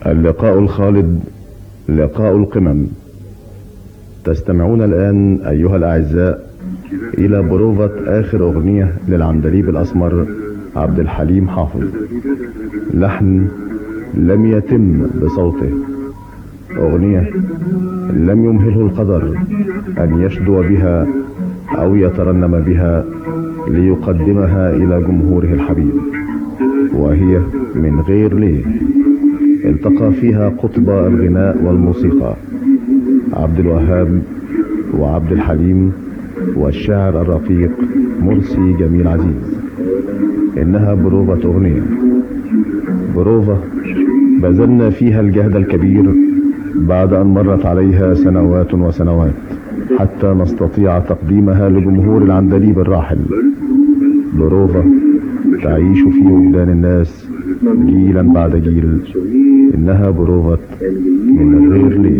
اللقاء الخالد لقاء القمم تستمعون الآن أيها الأعزاء إلى بروفة آخر أغنية للعندليب الأسمر عبد الحليم حافظ لحن لم يتم بصوته أغنية لم يمهله القدر أن يشدو بها أو يترنم بها ليقدمها إلى جمهوره الحبيب وهي من غير ليه التقى فيها قطب الغناء والموسيقى عبد الوهاب وعبد الحليم والشاعر الرقيق مرسي جميل عزيز إنها بروفة أغنية بروفة بذلنا فيها الجهد الكبير بعد أن مرت عليها سنوات وسنوات حتى نستطيع تقديمها لجمهور العندليب الراحل بروفة تعيش في وجدان الناس جيلا بعد جيل إنها بروفة من غير ليه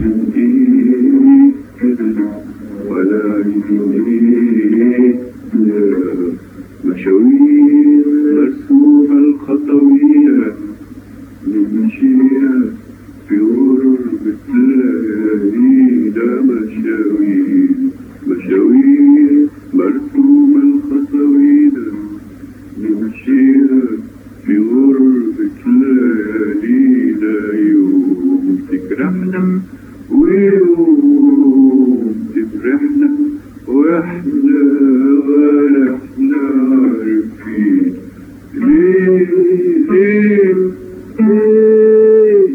ولا مشاوير مرسومة الخطوية نمشيها في غربة ليالينا مشاوير مشاوير مرسومة الخطوية نمشيها في غربة ليالينا يوم تجرحنا ويوم تفرحنا واحنا ولا احنا عارفين ليه ليه ليه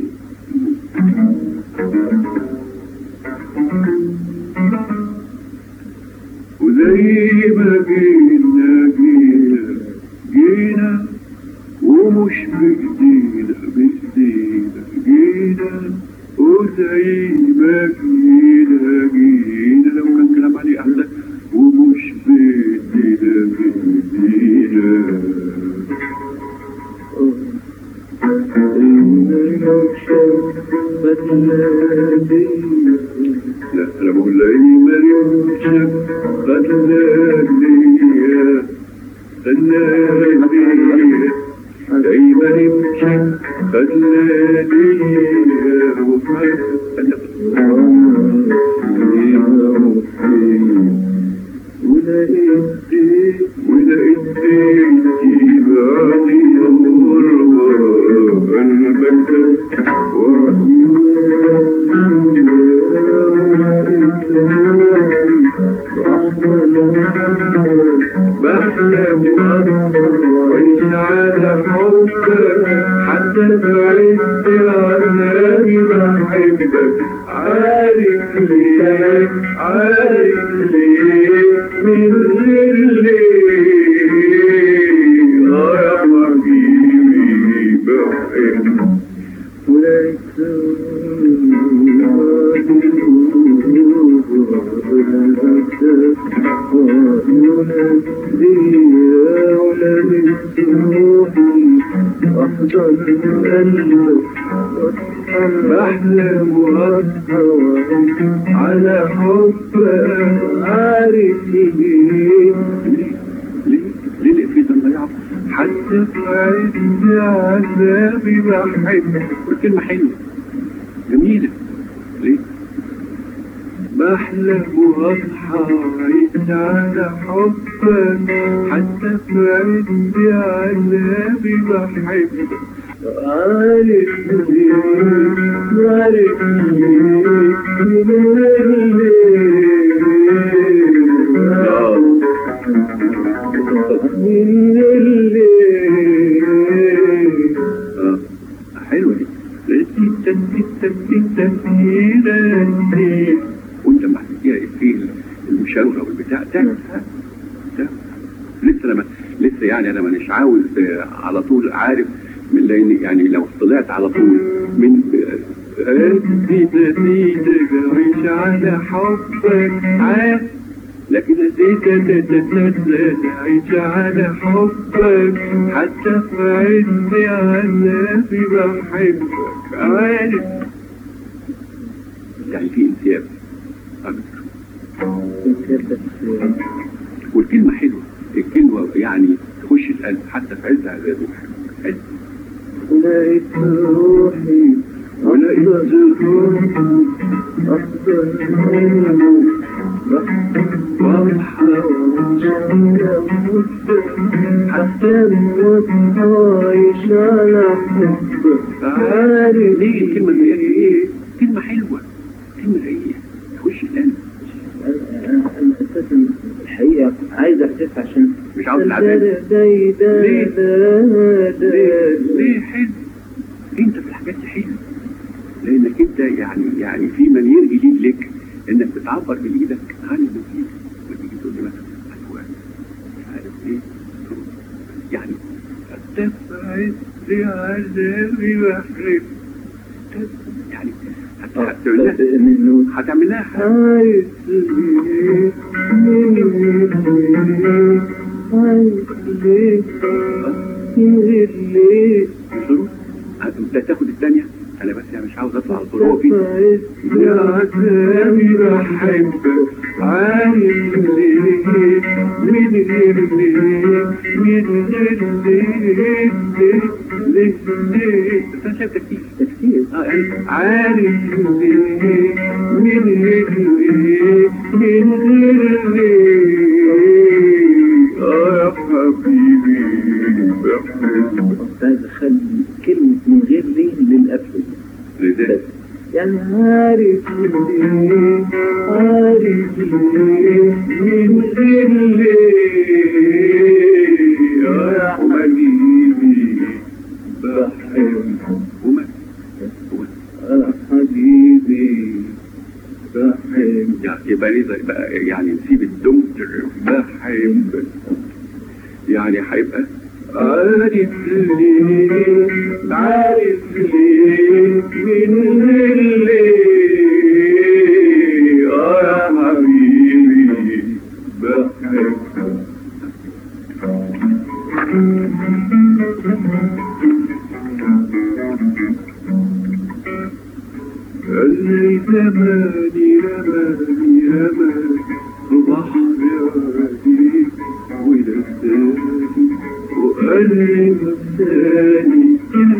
وزي ما جينا جينا جينا ومش بإيدينا بإيدينا جينا وزي ما جينا جينا لو كان كلام عليه أحسن ومش بإيدينا بإيدينا لا أنا بقول لها إيه مريم خلاني خلاني دايما يمشي خلاني ولقيت ولقيت بعدي الغربة قلبك بحلم وانت على حبك حتى بعدت عناني بحبك عارف ليه عارف ليه من غير ليه اه يا حبيبي بحبك بحلم واسهر على حبك عارف ليه ليه ليه في ضياع حتى في عز عذابي بحبك والكلمة حلوة جميلة ليه؟ بحلم واصحى عيد على حبك حتى في عز عذابي بحبك عارف ليه عارف ليه من الليل آه، حلوة دي وانت ما فيها في المشاورة والبتاع ده ده لسه لما لسه يعني انا مانيش عاوز آه، على طول عارف من لان يعني لو طلعت على طول من نسيت نسيت عيش على حبك عارف لكن ازيك عيش على حبك حتى في عز عذابي بحبك عارف يعني في انسياب اكتر والكلمة حلوة الكلمة يعني تخش القلب حتى في عز عذابي بحبك حلو لقيت روحي حتى الموت عايش على حبك عارف ليه الكلمة اللي هي ايه؟ كلمة حلوة كلمة رايقة تخش القلب انا أنا اساسا الحقيقه عايز احسس عشان مش عاوز العذاب ليه؟ ليه؟ ليه حلو؟ انت في الحاجات دي حلو لانك انت يعني يعني في من يرجي ليك لك انك بتعبر بايدك عن المفيد وتيجي تقول لي مثلا ايوه مش عارف ايه يعني تبعد بعذابي وحرم يعني هت- هتعمل لها انه هتعمل لها حاجة. عايز ليه عايز ليه من غير ليه شروط انت تاخد الثانية انا بس يعني مش عاوز اطلع على طول هو في يا عذابي بحبك عايز ليه من غير ليه من غير ليه ليه ليه ليه بس انا شايف تكتيك تفكير اه يعني عارف ليه من غير ليه من غير ليه اه يا حبيبي بحبك عايز اخلي كلمة من غير ليه للقفل لذلك يعني عارف ليه عارف ليه من غير ليه يا حبيبي بحبك وما وما يا حبيبي بحبك يعني يبقى ليه زي- بقى يعني نسيب الدم بحبك يعني هيبقى عارف ليه عارف ليه من غير ليه آه يا حبيبي بحبك اللي زماني رماني رماني بحر عديك ونساني وقلبي نساني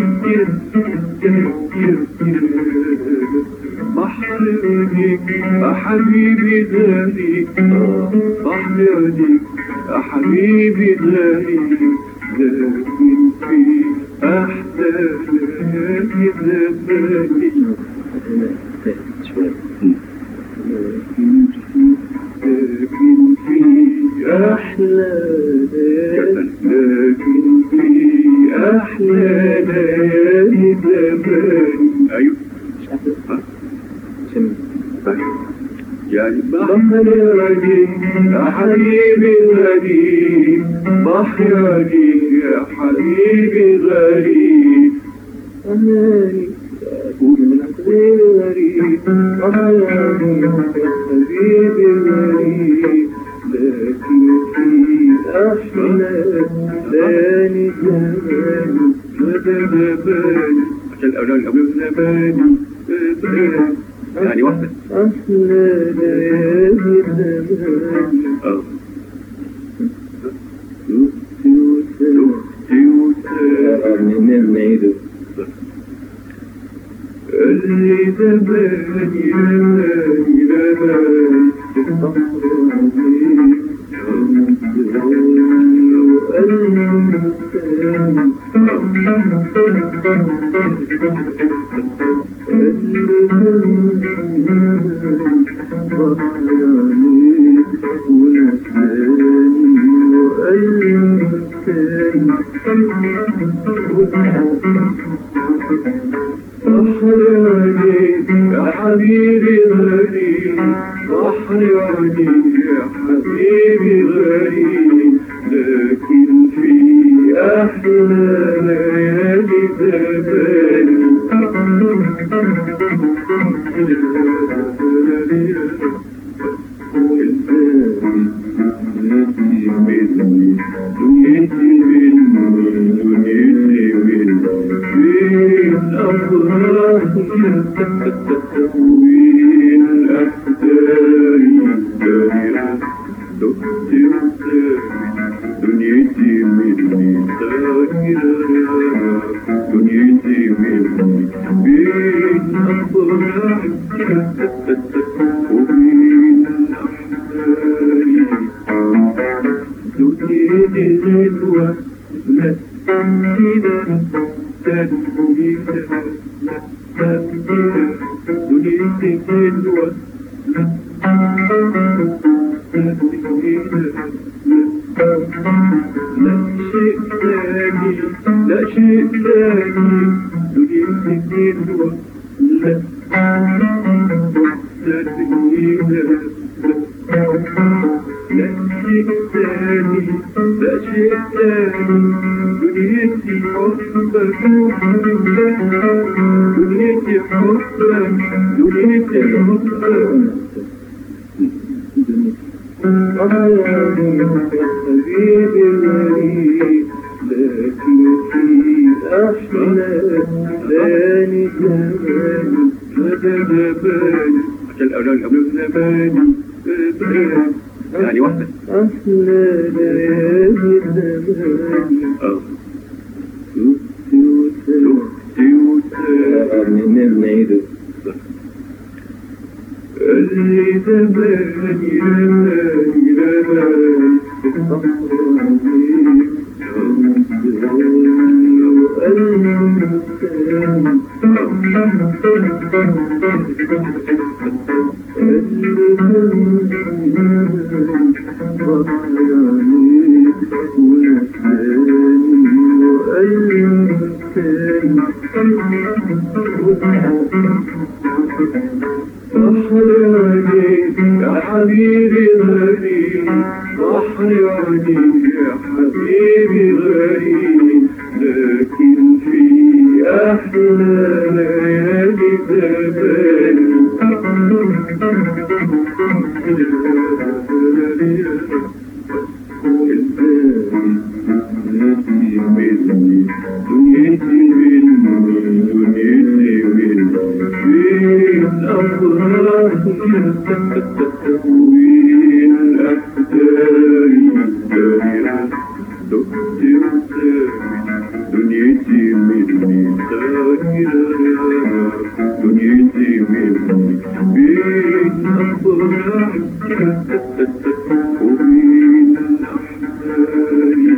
بحر عينيك يا حبيبي غالي بحر عينيك يا حبيبي غالي لكن في أحلى ليالي زماني لكن في أحلى لكن في أحلى ليالي زمان ايوه يعني بقى بحر عليك يا حبيبي غريب بحر عليك يا حبيبي غريب أماني أقول من غير غريب بحر عليك يا حبيبي غريب لكن في أحلى ثاني زمان زمان عشان الاولاد الاولاد زمان زمان يعني واحده أحلى ليالي زمان اه اللي زماني رماني رماني يا حبيبي غريب بحر عينيك يا حبيبي غريب لكن في أحلى ليالي زمان دنيتي مني دنيتي مني فين أفراح وين أحزاني دايرة دنيتي مني دايرة دنيتي مني فين الأفراح وبين الأحزان دنيتي غدوة لا تنسينا تنسينا لا تنسينا دنيتي غدوة لا لا شيء ثاني لا شيء ثاني دنيتي غدوة لا لا تنسينا لا شيء ثاني لا شيء ثاني دنيتي حبك دنيتي حبك دنيتي حبك حبيبي الغريب لكن في أحلامي زماني زماني عشان الأولاد الأولاد زماني زماني يعني واحدة أحلى ليالي زماني اه شفتي شفتي وسامي نعيده اللي زماني زماني زماني يا حبيبي غريب صحياني يا حبيبي غريب لكن في أحلى ليالي زماني دنيتي مني دنيتي مني فين أفراح وين أحزاني دايرة دقتي دنيتي مني دايرة دنيتي مني فين أفراح وين الأحزان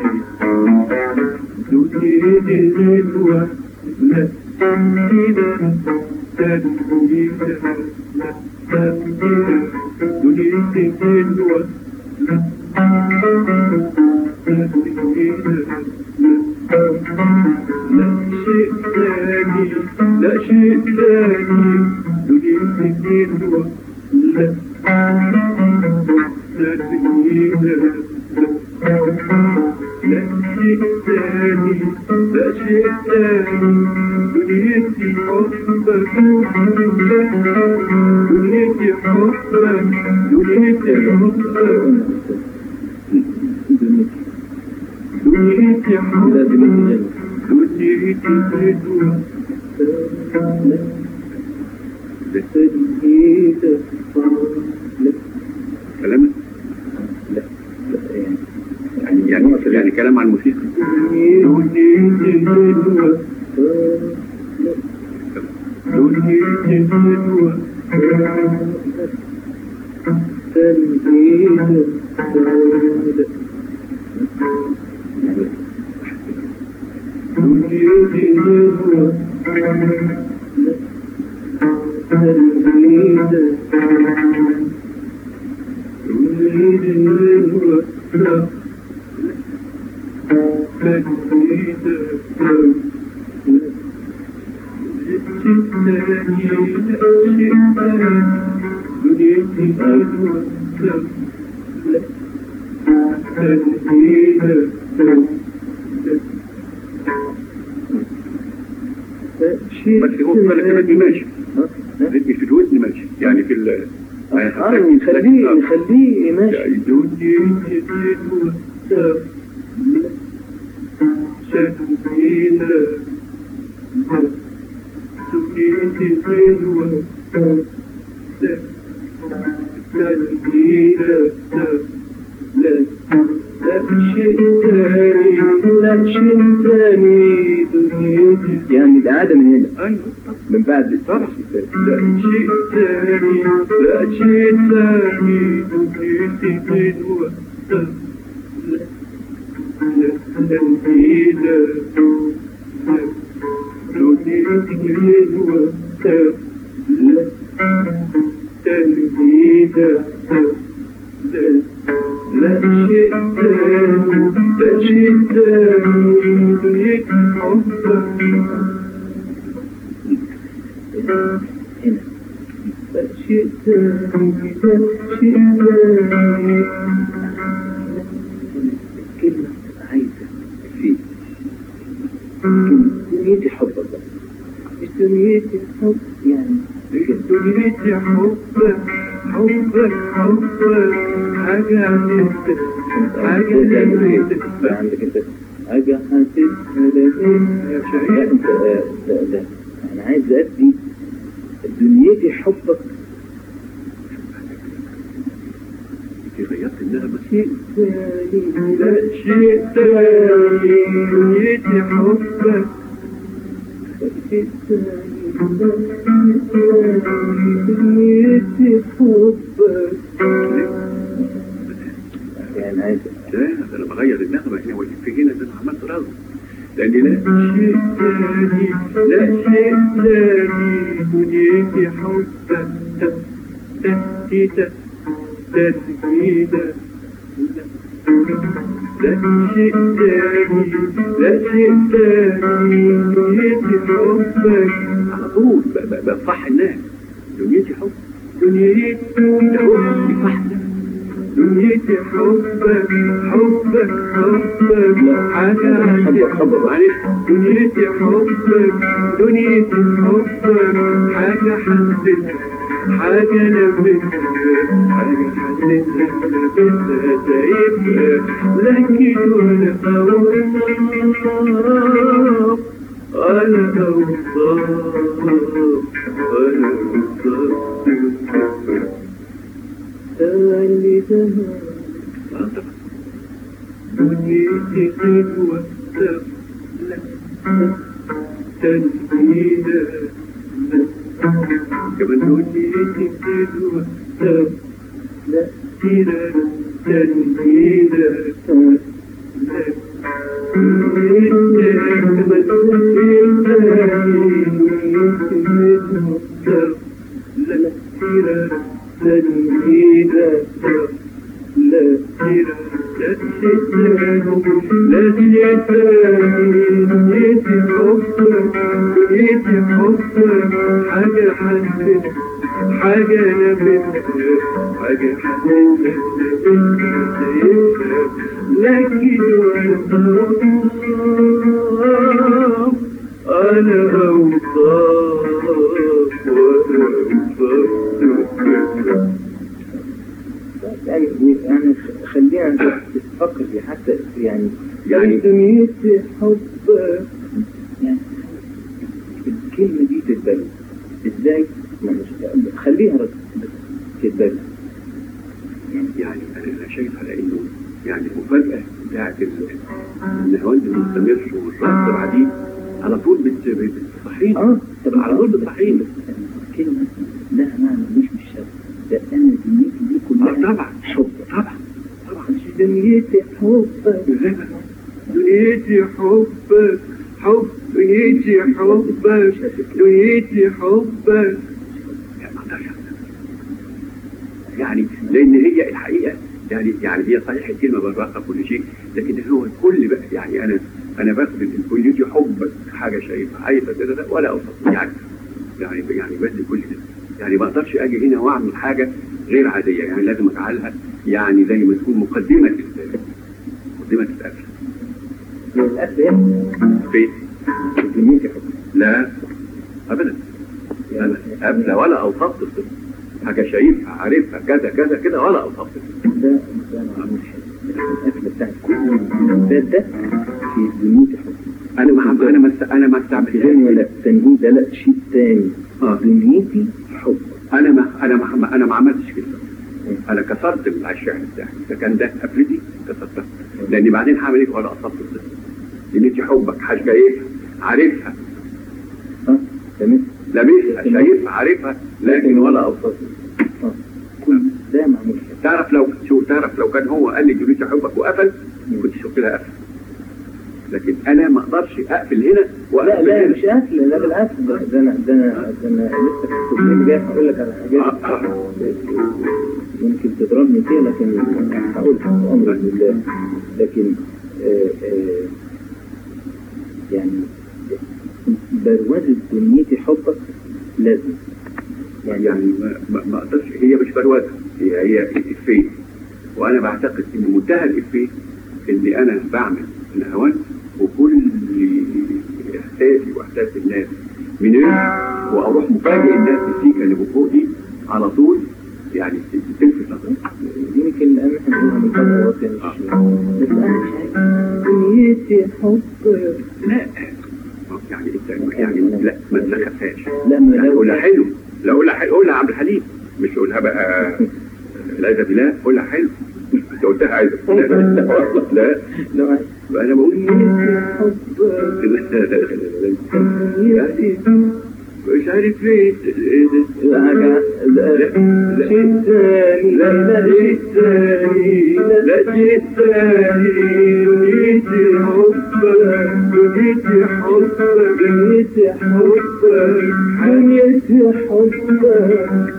دنيتي غدوة لا تنسينا تنسينا لا تنسينا دنيتي غدوة لا تنسينا لا شيء ثاني لا شيء ثاني دنيتي غدوة لا تنسينا لا شيء ثاني لا شيء ثاني دنيتي حبك دنيتي حبك دنيتي حبك دنيتي حبك دنيتي غدوة كلامك يعني يعني يعني كلام عن الموسيقى دنيتي غدوة دنيتي غدوة دنيتي غدوة دنيتي غدوة لا بس هو في الريتم ماشي الريتم في الودن ماشي يعني في ال اه نخليه نخليه ماشي يعني الإعادة من هنا ايوه من بعد طبعا لا شيء ثاني لا شيء ثاني دنيتي حلوة لا لا تنهيدة دنيتي حلوة لا تنهيدة لا لا شيء ثاني لا شيء ثاني دنيتي حبك هنا شيء ثاني شيء ثاني الكلمة عايزة في كلمة دنيتي حبك بقى مش دنيتي حب يعني دنيتي حبك حبك حبك حاجة عندك حاجة لقيتك عندك انت حاجة حاسسها لا انت لا لا انا عايز ادي دنيتي حبك انت غيرت النغمة شيء ثاني لا شيء ثاني دنيتي حبك شيء ثاني دنيتي حبك يعني عايز لا ده انا بغير النغمة هنا والإف هنا ده انا عملت رغم لأن لا شيء ثاني لا شيء ثاني دنيتي حبك تنتيتا تنتيتا لا شيء ثاني لا شيء ثاني دنيتي حبك على طول ب- ب- بفح الناس دنيتي حب دنيتي ده بفح دنيتي حبك حبك حبك حاجة عندك حبك. معلش دنيتي حبك دنيتي حبك حاجة حسيتها حاجة لمستها حاجة حسيتها لمستها سايبها لكن ولا أوصاف أنا أوصاف أنا أوصاف اللي دنيتي حلوة لا تنهيدة كمان دنيتي حلوة لا تيرا تنهيدة لا لا تيرا تنهيدة لا تيرا لا دنيتي حبك دنيتي حبك حاجة حسيت حاجة لمستها حاجة حسيت لكن أنا أوصاف وأنا أوصاف يعني يعني خلينا تفكر في حتى يعني يعني دنيتي حبك يعني الكلمة دي تتبنى ازاي؟ ما مش خليها رد تتبنى يعني انا أنا شايف على انه يعني المفاجاه بتاعت ال- النهوند المستمر والرقص بعديه على طول بت- بت- بتصحيني اه طب على طول بتصحيني الكلمة لها معنى مش مش شرط ده انا دنيتي دي اه كلها طبعا حب طبعا طبعا مش دنيتي حبك دنيتي حبك حب دنيتي حبك دنيتي حبك يعني ما اقدرش أعمل. يعني لان هي الحقيقه يعني يعني هي صحيح الكلمه بالراحه كل شيء لكن هو الكل بقى يعني انا انا باخد الكليتي حبك حاجه شايفها عايزه كده ده ولا اوصف يعني يعني يعني بدي كل ده يعني ما اقدرش اجي هنا واعمل حاجه غير عاديه يعني لازم اجعلها يعني زي ما تكون مقدمه ال- مقدمه الاكل الأب يعني فين؟ دنيتي حبك لا ابدا لا ابدا ولا اوصفت الصفة. حاجه شايفها عارفها كذا كذا كده ولا اوصفت الصفة. ده ده معمول حلو القفله بتاعت كل الممتاز ده في دنيتي حب انا ما انا ما است- انا ما استعملتهاش تاني ولا تنهيد ده لا شيء تاني اه دنيتي حب انا ما انا ما انا ما عملتش كده انا كسرت الشعر بتاعي اذا كان ده قفلتي كسرتها لاني بعدين هعمل ايه ولا قصرت الصفة. دنيتي حبك حاجه ايه عارفها اه تمام لابسها شايفها عارفها لكن ولا أوصاف آه. كل ده معمول كده. تعرف لو شو تعرف لو كان هو قال لي جريت احبك وقفل كنت شفت لها قفل لكن انا ما اقدرش اقفل هنا لا واقفل لا هنا مش قافل لا بالعكس ده ده انا ده انا ده انا لسه في التمرين جاي هقول لك على آه، حاجات آه. يمكن تضربني فيها لكن هقول امر لله لكن آه، آه، يعني بروزة دنيتي حبك لازم يعني يعني ما, ما, ما اقدرش هي مش بروزه هي هي افيه وانا بعتقد ان منتهى الافيه اني انا بعمل الهوان وكل احساسي واحساس الناس من ايه واروح مفاجئ الناس بالسيكه اللي فوق دي على طول يعني تلفت نظري يمكن لان احنا بنقولها من فتره وقت مش بس انا مش عارف دنيتي حبك لا يعني انت يعني لا ما تسخفهاش لا ما يعني لو قولها حلو لا قولها حلو قولها عبد الحليم مش قولها بقى العياذ بالله قولها حلو انت قلتها عايز لا لو عايز انا بقول مش عارف ليه حاجة شيء ثاني لا لا شيء ثاني لا شيء ثاني بنيت حبك بنيت حبك بنيت حبك بنيت حبك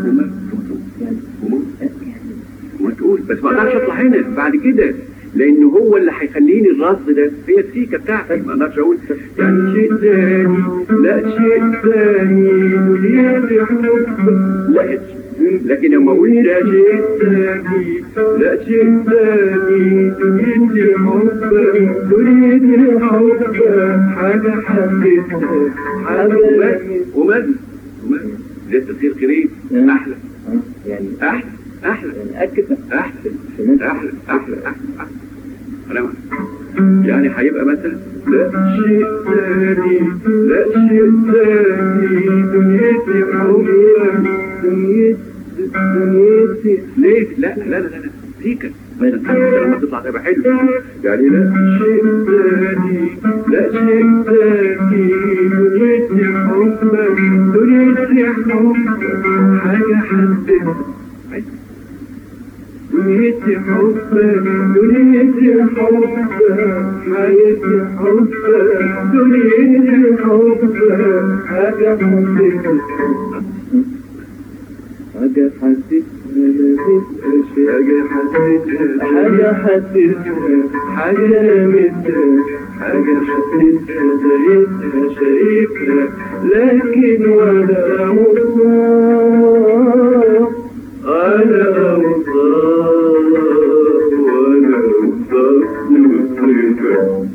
وما تقول بس ما اقدرش اطلع هنا بعد كده لان هو اللي هيخليني الرصد ده هي السيكه بتاعتي ما اقدرش اقول يعني شيء ثاني لا شيء ثاني دنيتي حبك لا لكن لما اقول لا شيء ثاني لا شيء ثاني دنيتي حبك دنيتي حبك حاجه حبيتها حاجه ومن ومن لسه تصير قريب احلى آه، يعني احلى احلى يعني اكد احسن في ناس احلى احلى احلى احلى أنا يعني هيبقى مثلا لا شيء ثاني لا شيء ثاني دنيتي حبك دنيتي دنيتي ليه لا لا لا لا لا سيكا مثلا لما تطلع تبقى حلو يعني لا شيء ثاني لا شيء ثاني دنيتي حبك دنيتي حبك حاجة حبيتها دنيتي حبك دنيتي حبك حياتي حبك دنيتي حبك حاجة حبك حاجة حسيت حاجة حسيتها حاجة حسيتها حاجة لمستها حاجة حسيتها زيتها شايفها لكن ولا أوصاف ولا أوصاف ولا أوصاف نوصفها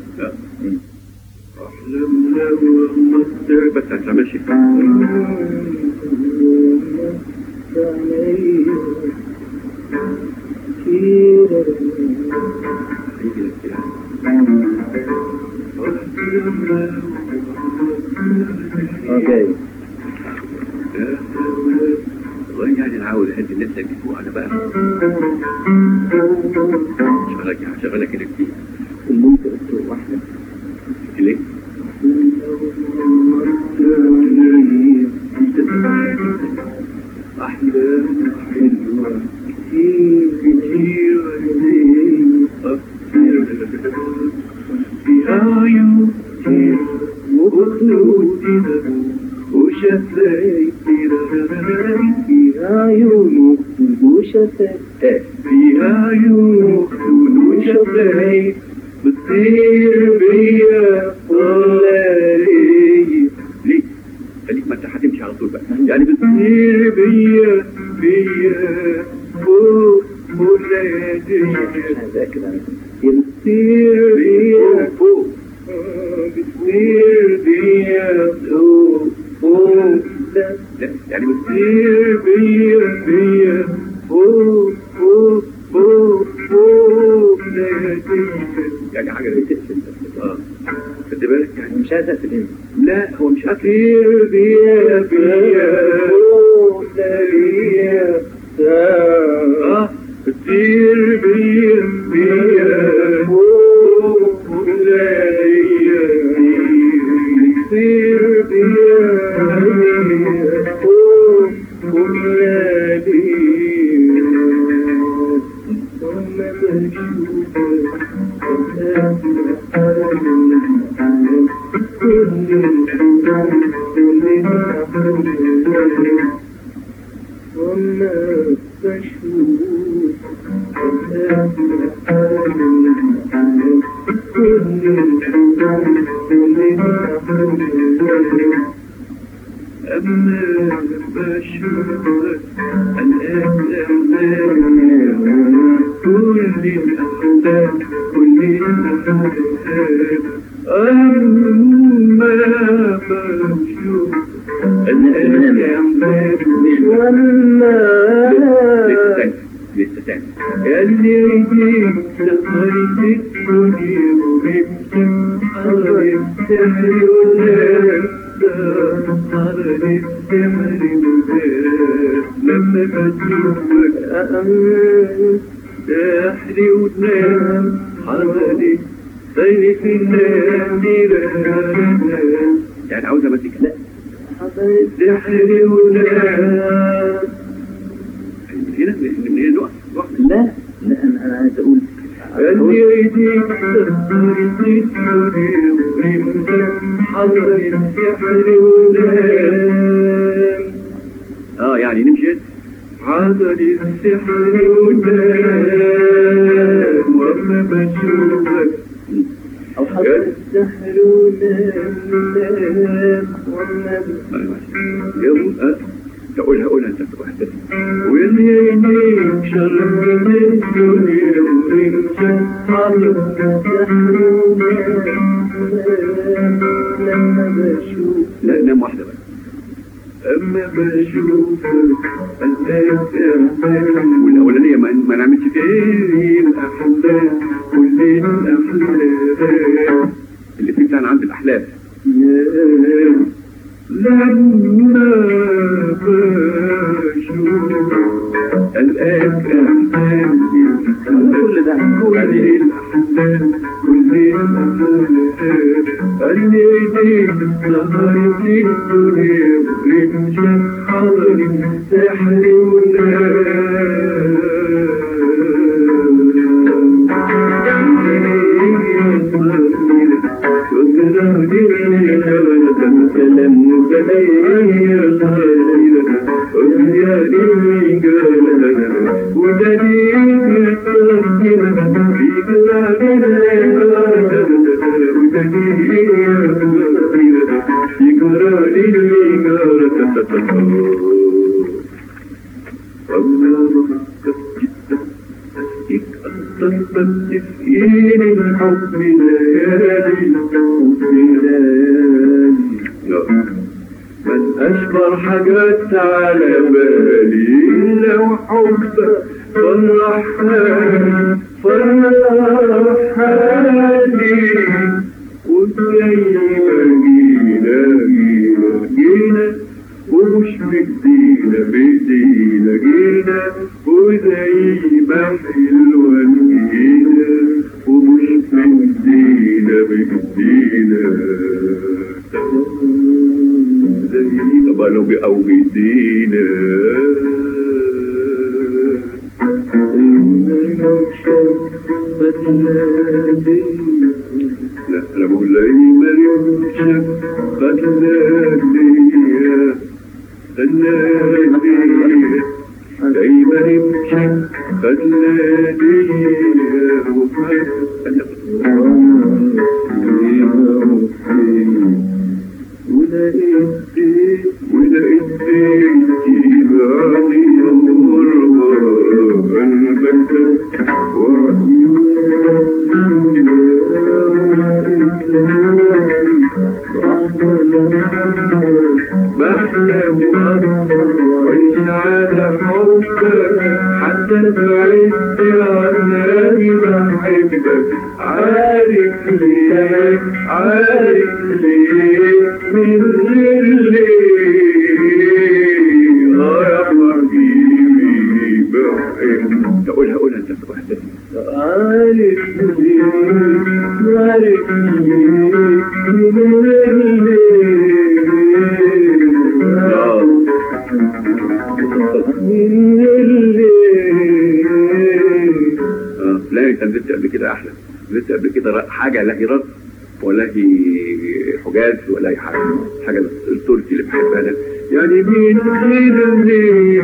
أحلم لو مصر بس أنت ماشي اوكي والله يعني انا عاوز اهدي الناس اللي فوق انا بقى شغلك شغلك كده كتير اللي انت قلته واحدة ليه؟ أحلام حلوة كتير كتير كتير فيها عيون كتير وخطوط كده وشفايف فيها عيون وشفايف فيها عيون وشفايف بتطير بيا ولا ليه ليه؟ خليك ما انت هتمشي على طول بقى يعني بتطير بيا بيا فوق ولا مش عايز اكد على كده. بتطير بيا فوق بتطير بيا فوق فوق لا لا يعني بتطير بيا بيا فوق فوق فوق فوق لا يعني حاجة زي كده اه خد بالك يعني مش عايز اقفل هنا لا هو مش أكير بيا بيا لا بيا اه كتير بيا بيا لا بيا كتير بيا بشوفك الأحلام كل الأحلام كل الأحلام أما بشوف الأحلام لسه تاني اللي يجيك سهرت الدنيا وانت حرم سحر ونار حرم سحر ونار لما بشوفك سحر ونار حرم طير في النار يعني عاوز امسك لا سحر ونار من هنا من هنا نقف نقف لا لا انا انا عايز اقول اللي يديك سهرت الدنيا وانت حضر سحر ونام اه يعني نمشي حضر السحر ونام وما بشوفك او حضر السحر ونام والنبي يوم أه تقولها قولها انت واحدة واللي يديك شرب الدنيا وانت حضر السحر ونام لما بشوف لا نام واحدة بقى أما بشوفك أنت والأولانية ما, ما نعملش فيها إيه الأحلام كل الأحلام اللي فيه بتاعنا عند الأحلام لما بشوفك الآن أحلام كل ده كل الأحلام كل الأحلام اللي يديك سهرت الدنيا ورمشك حضر سحر تسئيل الحب ليالي من أشبر حاجات على بالي لو حبك فرح حالي فرح حالي وزي ما جينا جينا جينا ومش بدينا بدينا جينا وزي ما حلوة جينا ومش بدينا بدينا زي طبعا أو بدينا لا أنا بقول لي مريم خلاني خلاني دايما يمشي خلاني ولقيت ولقيت بعدي غربة قلبك بحلم وإن على حبك حتى بعدت عناني بحبك عارف ليه عارف ليه من غير ليه آه يا حبيبي بحبك تقولها قولها انت واحدة عارف ليه عارف ليه من غير ليه آه. آه، لا انت نزلت قبل كده احلى نزلت قبل كده ر- حاجه لا هي رد ولا هي حجاز ولا هي حاجه حاجه التركي اللي بحبها انا يعني مين غيرني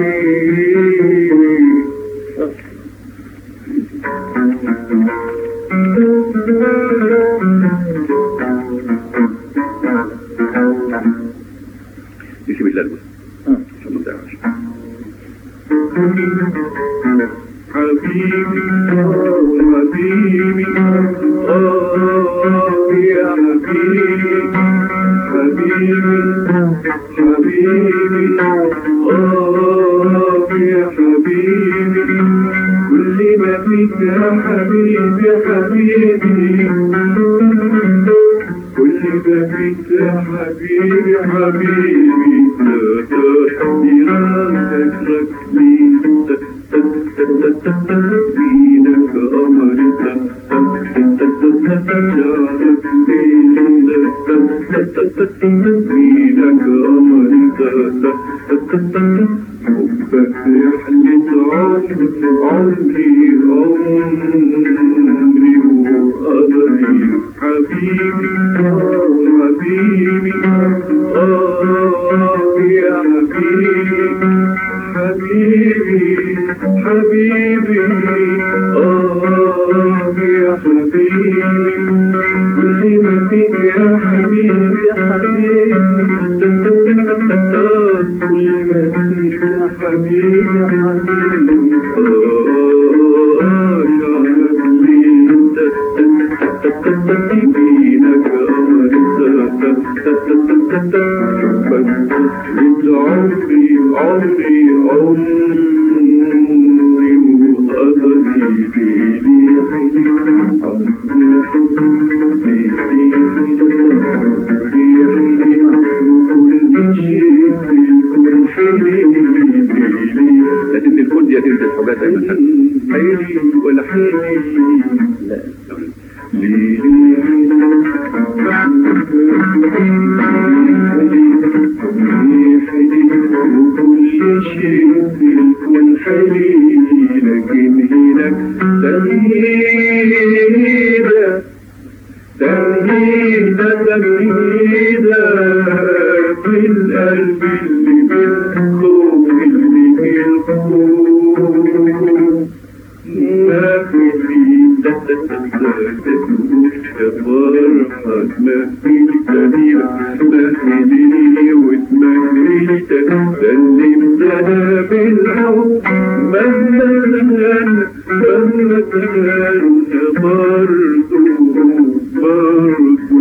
بسم الله الرحمن آه. انت حبيبي حبيبي آه يا حبيبي حبيبي حبيبي آه يا حبيبي كل ما فيك يا حبيبي حبيبي كل ما فيك يا حبيبي حبيبي إرادتك لي دينك أمرك دينك أمرك حبك رحلة عمري عمري وقدري حبيبي حبيبي آه يا حبيبي حبيبي حبيبي آه يا حبيبي كل ما فيك يا حبيبي يا حبيبي كل ما فيك يا حبيبي يا حبيبي آه يا حبيبي دينك أمرك انت عمري عمري عمري وقدري لي لكن الكل يا تلك الحاجات مثلا حيلي ولا حيلي لا ليلي وكل شيء يكون حلي لكن هناك تمهيدة تمهيدة تمهيدة في القلب اللي بالخوف اللي بالخوف ما في ما في كبير ما في لي وتمنيتك سلمتها بالحب مهما كان مهما كان برضو برضو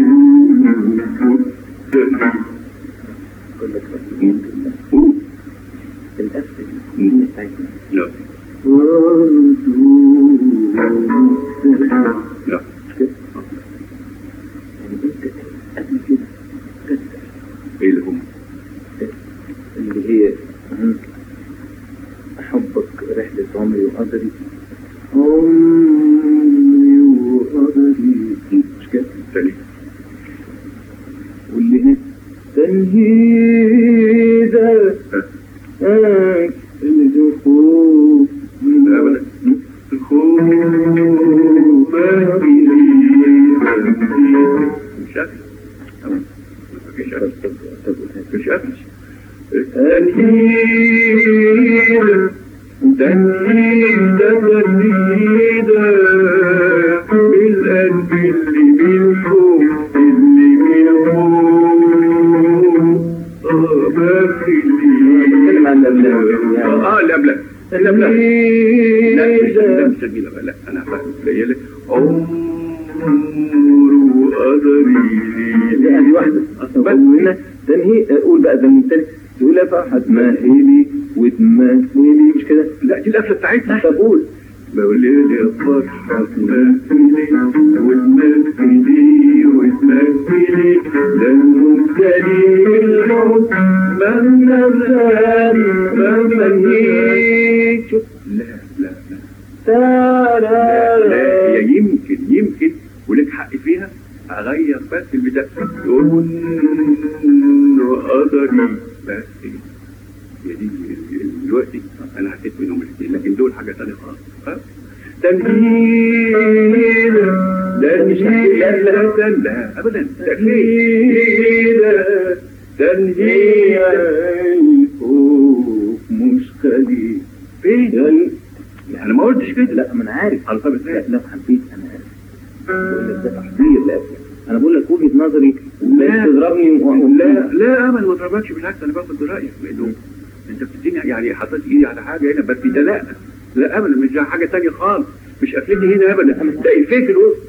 كل لك رحمين بالله الأسد الدين بتاعتنا لا برضو مستحيل لا يعني انت قبل كده كده ايه اللي هم اللي هي أهم. أحبك رحلة عمري وقدري عمري وقدري مش كده تاني واللي هنا تنهيدة آه، الدخول لا ولا الخوف مش قادر تمام مفيش قادر طب طب مش قادر تنهيد تنهيد تنهيد بالقلب اللي بالخوف اللي بالخوف اه ما في بتكلم عن الأبناء. اه الأبلاد الأبلاد لا مش لا مش جميلة بقى لا أنا فاهم قليلة عمر وقدري دي أدي واحدة بس هنا تنهي قول بقى ده التاني تقول يا فرحة تمهلي وتمهلي مش كده لا دي القفلة بتاعتنا طب قول بقول لي يا فرحة تمثلي وتمثلي وتمثلي ده المبتلي الحب مهما زال مهما هيك شوف لا لا لا لا لا هي يمكن يمكن ولك حق فيها اغير بس البتاع تقول قدري بس هي دي دلوقتي انا حسيت منهم الاثنين لكن دول حاجه ثانيه خالص ها؟ تنهيد لا مش لا لا لا لا ابدا تنهيد تنهيد الخوف مش خليل فين؟ انا ما قلتش كده لا ما انا عارف على طب لا ازاي؟ لو حبيت انا عارف بقول لك ده تحضير لأبناء انا بقول لك وجهة نظري لا لا. تضربني و... لا لا ابدا ما تضربكش بالعكس انا باخد برايك لانه انت بتديني يعني حطيت ايدي على حاجه هنا بس ده لا لا ابدا مش ده حاجه ثانيه خالص مش قافلني هنا ابدا ده ايه في الوسط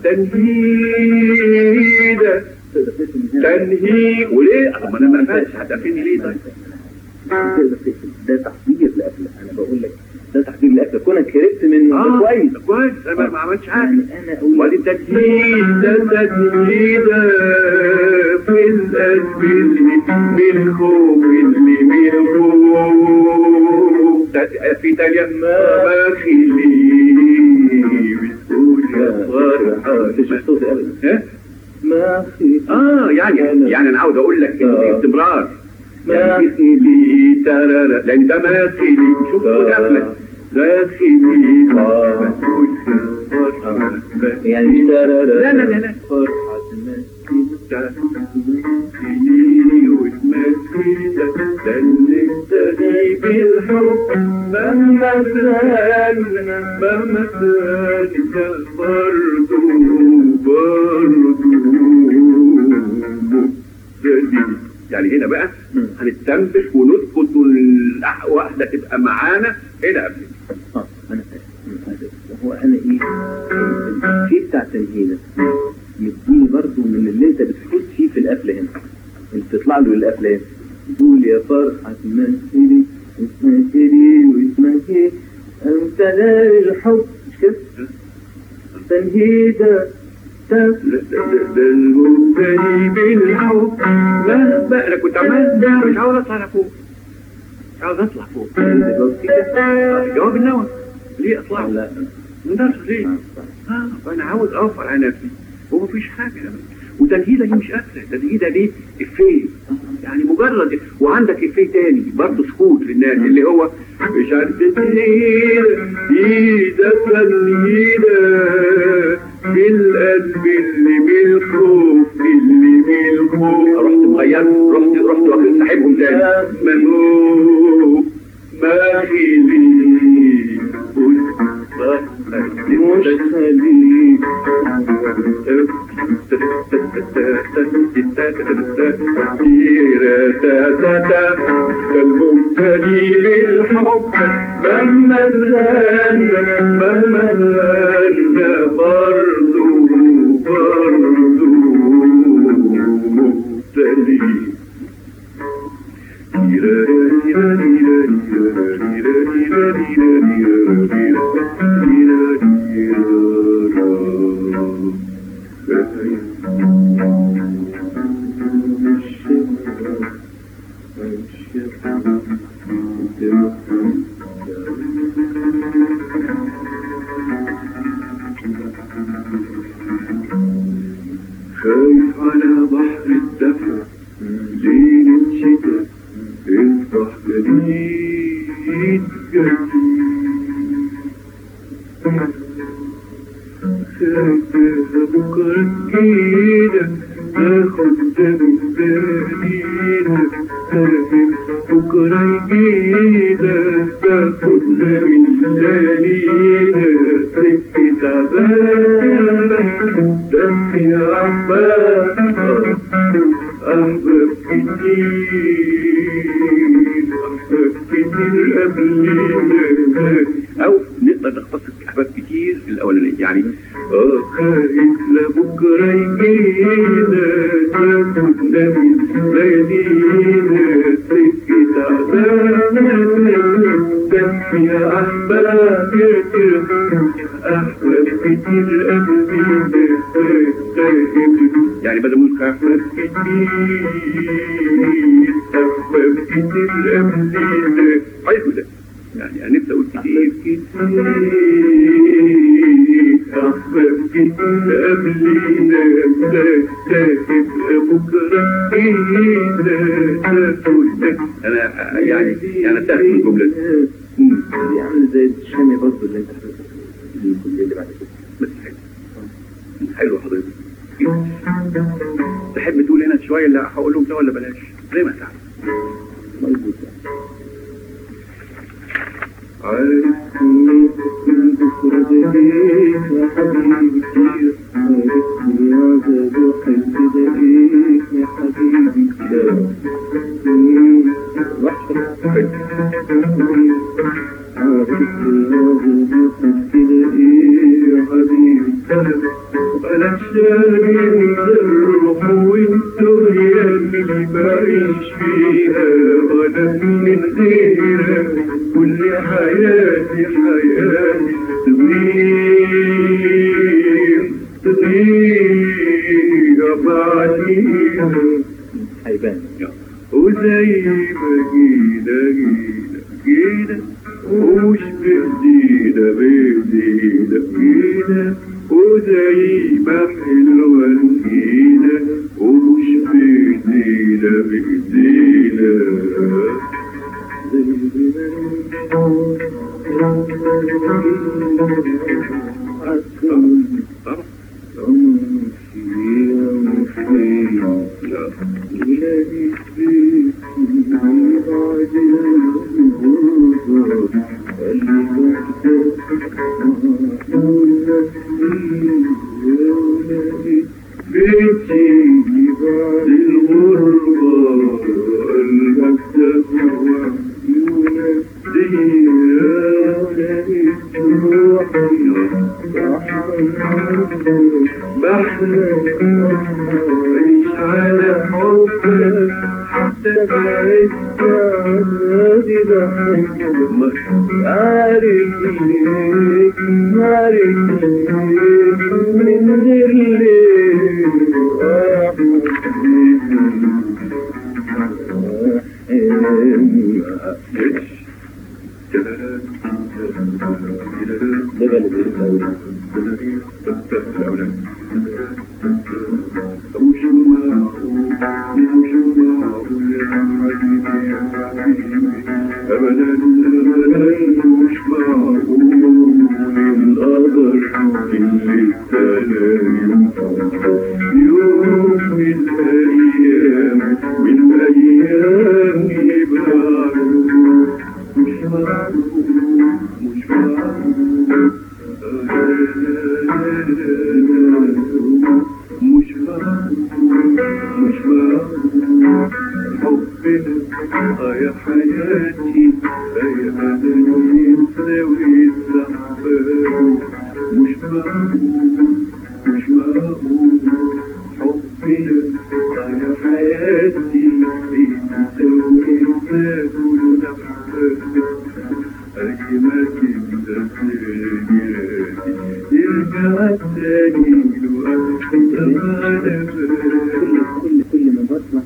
تنهيده تقدر تقفل من هنا تنهي وليه؟ طب ما انا ما قفلتش هتقفلني ليه طيب؟ تقدر تقفل ده تحضير لقفله انا بقول لك ده تحضير لقفله كونك هربت منه ده كويس كويس انا ما عملتش حاجه يعني انا اقول وادي التجديد ده تجديد في القلب اللي بالخوف اللي بالخوف ده- في تانية ما بخلي بتقول يا فرحة مش صوتي ابدا ها؟ ما في اه يعني يعني انا عاوز اقول لك آه. استمرار ما يعني مثلي ترى لان ده مثلي شوف قفله داخلي ما تقولش فرحة يعني مش لا لا لا لا لا لا فرحة المسجد داخلي وتمثل ده اللي ابتدي بالحب مهما زال مهما زال ده برضه برضه مبتدي يعني هنا بقى مم. هنستنبش ونسكت والأح- واحدة تبقى معانا هنا قبل اه انا فاهم أنا فاهم. هو انا ايه الشيء بتاع التنهيده مديني برضو من اللي انت بتفوت فيه في القفله هنا اللي بتطلع له القفله هنا تقول يا فرحة تمثلي وتمثلي وتمثلي انت لا الحب مش كده تنهيده تف- ده المبتدي بالحب مهما انا كنت عمال مش عاوز اطلع لفوق مش عاوز اطلع فوق جواب النوى ليه اطلع لا من درس ليه؟ اه فانا عاوز اوفر على نفسي ومفيش حاجه وتنهيده دي مش قافله تنهيده دي افيه يعني مجرد وعندك افيه تاني برضه سكوت للناس اللي هو مش عارف تنهيده ايده تنهيده بالقلب اللي بالخوف اللي بالخوف رحت مغير رحت رحت واخد صاحبهم تاني منوب ما خلي مش خليك المبتلي بالحب مهما زال مهما زال برضو برضو مبتلي خايف على بحر الدفع ليلة شتاء افتح جديد جديد خايف بكرة جديدة تاخد دم باليدة خايف بكرة جديدة تاخد دم باليدة سكة تعبانة دمي عبان أحباب كتير أحباب كتير قبلينا أو نقدر نختصر أحباب كتير الأولانية يعني آه خايف لبكرة يجينا تاخدنا من ليالينا سكة تعبانة دم يا أحباب كتير أحباب كتير قبلينا يعني بدل ما نقول أحباب كتير أحباب كتير قبلينا حلو ده يعني أنا نفسي أقول كتير كتير أحباب كتير قبلينا تاخد بكرة إينا تاخد أنا يعني يعني أتاخد من الجملة دي مم. دي عامله زي الشامي برضه اللي انت حضرتك الجزء اللي بعد كده بس حلو حلو حضرتك تحب تقول هنا شوية اللي هقول لهم ده ولا بلاش زي ما تعرف موجود يعني عارف إني من بكرة دقيق يا حبيبي كتير عرفت يا زاد حب دقيق يا حبيبي كتير وحشة أنا الشاهد الروح والدنيا اللي بعيش فيها وأنا من غيرك كل حياتي حياتي تغير تغير بعديها هيبان وزي ما جينا جينا جينا ومش بإيدينا بإيدينا جينا وزي ما حلوة جينا ومش بإيدينا بإيدينا بيتي الغربة المكتب بحلم عيش على حبك حتى بعدت عادي بحبك عارف ليك عارف ليك من غير ليه ده بقى اللي بيقول أبدا مش معقول القدر اللي ابتلى يوم من الأيام من الأيام يبقى مش معقول مش معقول مش معقول مش معقول حبنا آه يا حياتي يا بدني يساوي الزحفان مش معقول مش معقول حبنا آه يا حياتي يساوي الزحفان أي ما تبدأ يرجع تاني لو أنا كل كل ما بطلع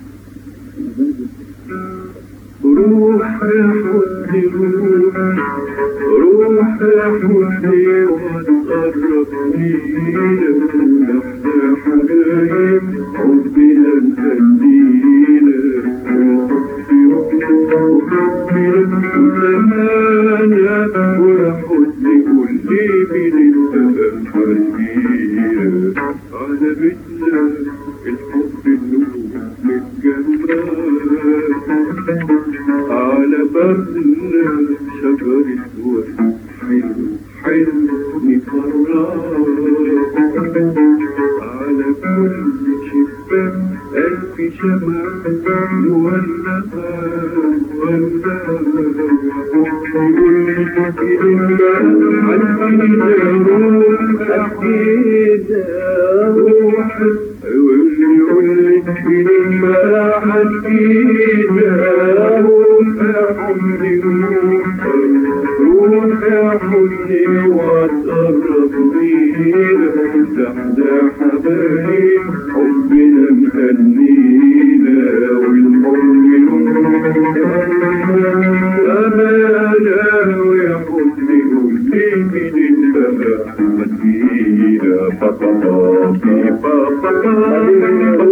روح يا حسني روح روح يا حسني وتقرب لينا احنا حبايب حبنا نهدينا زمانا ويا حسني قول لي مين انت حزينة على بيتنا الحب النور متجمع على بابنا شجر الورد حلو حلو مفرح على كل شباك ألف شمعة مولعة مولعة يقول لي كلمة عالحيدة روح أحيدة روح يقول لي يقول لي كلمة عالحيدة روح أحيدة روح يا حسني واتقرب بينا تحت حبايب حبنا مهنينا والحب أمانة ويا حسني قولي من السماء مدينة بابا بابا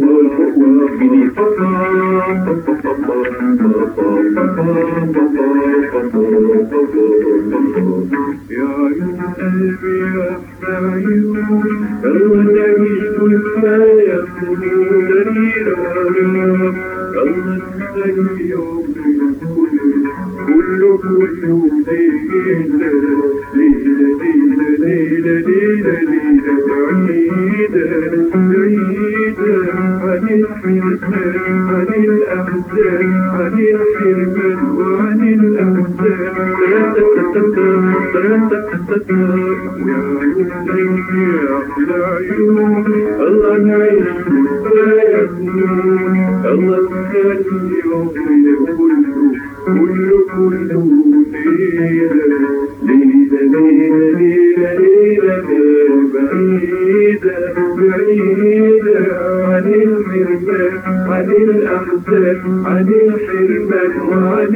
يا عيون قلبي يا حبايب الله مش كل ما يكون دليلا الله تسلم يومي كله كله ليلة ليلة ليلة ليلة ليلة ليلة بعيدة بعيدة عن الحرمان عن الأحزان عن الحرمان يا عيوني يا أحلى عيون الله نعيش ويكون الله نخلي يومنا كله كله كله ليلة ليلة ليلة ليلة ليلة بعيدة بعيدة عن الحرمان عن الأحزان عن الحرمان وعن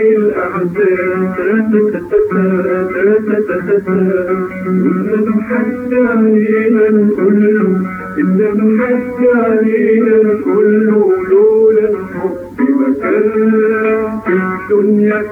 الأحزان إنما حتى علينا الكل إنما حتى علينا الكل لولا الحب مكان في الدنيا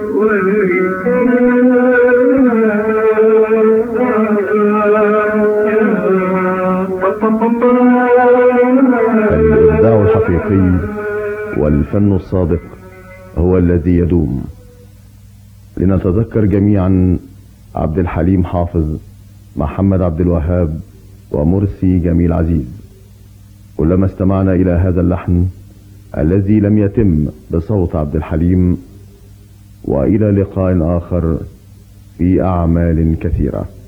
الإبداع الحقيقي والفن الصادق هو الذي يدوم لنتذكر جميعا عبد الحليم حافظ محمد عبد الوهاب ومرسي جميل عزيز كلما استمعنا إلى هذا اللحن الذي لم يتم بصوت عبد الحليم وإلى لقاء آخر في أعمال كثيرة